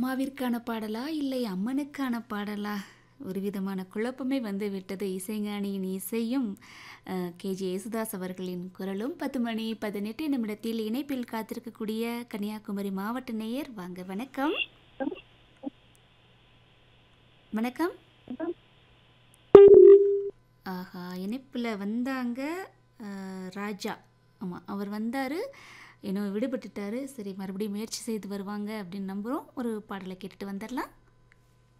அம்மாவிற்கான பாடலா இல்லை அம்மனுக்கான பாடலா ஒரு விதமான குழப்பமே வந்து விட்டது இசைஞானியின் இசையும் கேஜே யேசுதாஸ் அவர்களின் குரலும் பத்து மணி பதினெட்டு நிமிடத்தில் இணைப்பில் காத்திருக்கக்கூடிய கன்னியாகுமரி மாவட்ட நேயர் வாங்க வணக்கம் வணக்கம் ஆஹா இணைப்பில் வந்தாங்க அஹ், ராஜா ஆமாம் அவர் வந்தார் இன்னும் விடுபட்டுட்டாரு சரி மறுபடியும் முயற்சி செய்து வருவாங்க அப்படின்னு நம்புகிறோம் ஒரு பாடலை கேட்டுட்டு வந்துடலாம்